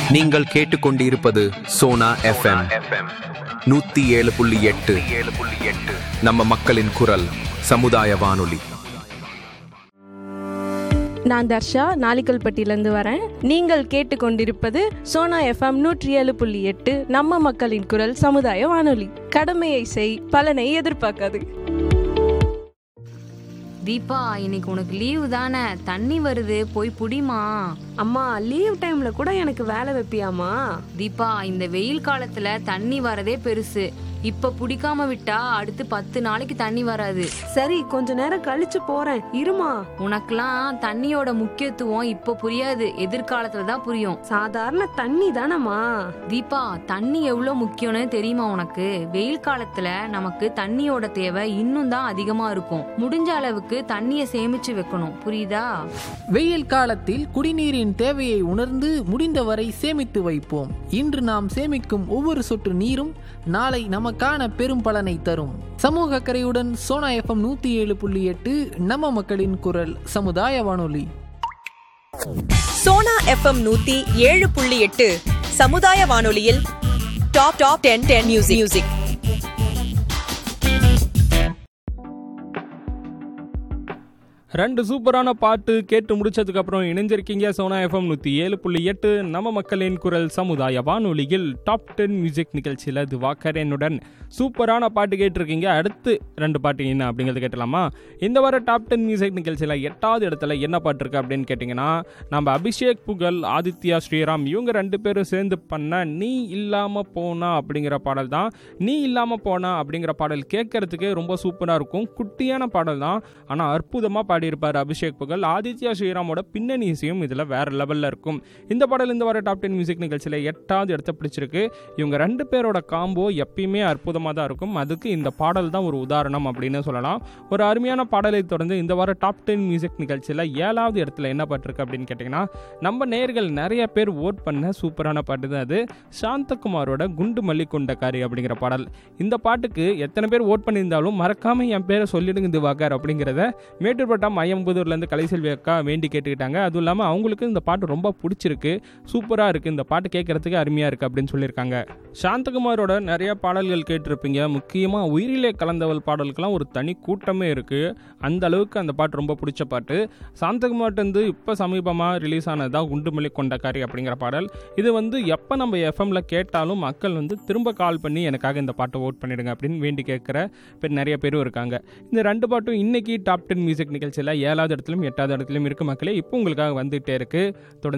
நீங்கள் கேட்டுக்கொண்டிருப்பது சோனா எஃப்எம் நூத்தி ஏழு புள்ளி எட்டு நம்ம மக்களின் குரல் சமுதாய வானொலி நான் தர்ஷா நாளிக்கல்பட்டியிலேருந்து வரேன் நீங்கள் கேட்டுக்கொண்டிருப்பது சோனா எஃப்எம் நூற்றி ஏழு புள்ளி எட்டு நம்ம மக்களின் குரல் சமுதாய வானொலி கடமையை செய் பலனை எதிர்பார்க்காது தீபா இன்னைக்கு உனக்கு லீவு தானே தண்ணி வருது போய் புடிமா அம்மா லீவ் டைம்ல கூட எனக்கு வேலை வைப்பியாமா தீபா இந்த வெயில் காலத்துல தண்ணி வரதே பெருசு இப்ப புடிக்காம விட்டா அடுத்து பத்து நாளைக்கு தண்ணி வராது சரி கொஞ்ச நேரம் கழிச்சு போறேன் இருமா உனக்கெல்லாம் தண்ணியோட முக்கியத்துவம் இப்ப புரியாது எதிர்காலத்துல தான் புரியும் சாதாரண தண்ணி தானம்மா தீபா தண்ணி எவ்வளவு முக்கியம்னு தெரியுமா உனக்கு வெயில் காலத்துல நமக்கு தண்ணியோட தேவை இன்னும் தான் அதிகமா இருக்கும் முடிஞ்ச அளவுக்கு தண்ணிய சேமிச்சு வைக்கணும் புரியுதா வெயில் காலத்தில் குடிநீரின் தேவையை உணர்ந்து முடிந்தவரை சேமித்து வைப்போம் இன்று நாம் சேமிக்கும் ஒவ்வொரு சொட்டு நீரும் நாளை நமக்கான பெரும் பலனை தரும் சமூக அக்கறையுடன் சோனா எஃப்எம் நூத்தி ஏழு புள்ளி எட்டு நம்ம மக்களின் குரல் சமுதாய வானொலி சோனா எஃப்எம் நூத்தி ஏழு புள்ளி எட்டு சமுதாய வானொலியில் top top ten ten music music ரெண்டு சூப்பரான பாட்டு கேட்டு முடிச்சதுக்கு அப்புறம் இணைஞ்சிருக்கீங்க சோனா எஃப்எம் நூற்றி ஏழு புள்ளி எட்டு நம்ம மக்களின் குரல் சமுதாய வானொலியில் டாப் டென் மியூசிக் நிகழ்ச்சியில் திவாகரனுடன் சூப்பரான பாட்டு கேட்டிருக்கீங்க அடுத்து ரெண்டு பாட்டு என்ன அப்படிங்கிறது கேட்டலாமா இந்த வார டாப் டென் மியூசிக் நிகழ்ச்சியில் எட்டாவது இடத்துல என்ன பாட்டு இருக்கு அப்படின்னு கேட்டிங்கன்னா நம்ம அபிஷேக் புகழ் ஆதித்யா ஸ்ரீராம் இவங்க ரெண்டு பேரும் சேர்ந்து பண்ண நீ இல்லாமல் போனா அப்படிங்கிற பாடல் தான் நீ இல்லாமல் போனா அப்படிங்கிற பாடல் கேட்கறதுக்கே ரொம்ப சூப்பராக இருக்கும் குட்டியான பாடல் தான் ஆனால் அற்புதமாக பாடியிருப்பார் அபிஷேக் புகழ் ஆதித்யா ஸ்ரீராமோட பின்னணி இசையும் இதில் வேற லெவலில் இருக்கும் இந்த பாடல் இந்த வார டாப் டென் மியூசிக் நிகழ்ச்சியில் எட்டாவது இடத்த பிடிச்சிருக்கு இவங்க ரெண்டு பேரோட காம்போ எப்பயுமே அற்புதமாக தான் இருக்கும் அதுக்கு இந்த பாடல் தான் ஒரு உதாரணம் அப்படின்னு சொல்லலாம் ஒரு அருமையான பாடலை தொடர்ந்து இந்த வார டாப் டென் மியூசிக் நிகழ்ச்சியில் ஏழாவது இடத்துல என்ன பாட்டிருக்கு அப்படின்னு கேட்டிங்கன்னா நம்ம நேர்கள் நிறைய பேர் ஓட் பண்ண சூப்பரான பாட்டு தான் அது சாந்தகுமாரோட குண்டு மல்லி கொண்டக்காரி அப்படிங்கிற பாடல் இந்த பாட்டுக்கு எத்தனை பேர் ஓட் பண்ணியிருந்தாலும் மறக்காம என் பேரை சொல்லிடுங்க திவாகர் அப்படிங்கிறத மேட்டூர்பட்டம் ஐயம்புதூர்லேருந்து கலைசெல்வி அக்கா வேண்டி கேட்டுக்கிட்டாங்க அதுவும் இல்லாமல் அவங்களுக்கு இந்த பாட்டு ரொம்ப பிடிச்சிருக்கு சூப்பராக இருக்குது இந்த பாட்டு கேட்குறதுக்கு அருமையாக இருக்குது அப்படின்னு சொல்லியிருக்காங்க சாந்தகுமாரோட நிறைய பாடல்கள் கேட்டிருப்பீங்க முக்கியமாக உயிரிலே கலந்தவள் பாடலுக்கெல்லாம் ஒரு தனி கூட்டமே இருக்குது அந்த அளவுக்கு அந்த பாட்டு ரொம்ப பிடிச்ச பாட்டு சாந்தகுமார்ட்டேருந்து இப்போ சமீபமாக ரிலீஸ் ஆனதுதான் குண்டுமல்லி கொண்டக்காரி அப்படிங்கிற பாடல் இது வந்து எப்போ நம்ம எஃப்எம்ல கேட்டாலும் மக்கள் வந்து திரும்ப கால் பண்ணி எனக்காக இந்த பாட்டை ஓட் பண்ணிடுங்க அப்படின்னு வேண்டி கேட்குற பேர் நிறைய பேரும் இருக்காங்க இந்த ரெண்டு பாட்டும் இன்னைக்கு டாப் டென் மியூசிக் நிகழ்ச்சியில் ஏழாவது இடத்துலையும் எட்டாவது இடத்துலையும் இருக்கு மக்களே இப்போ உங்களுக்காக வந்துகிட்டே இருக்கு தொடர்ந்து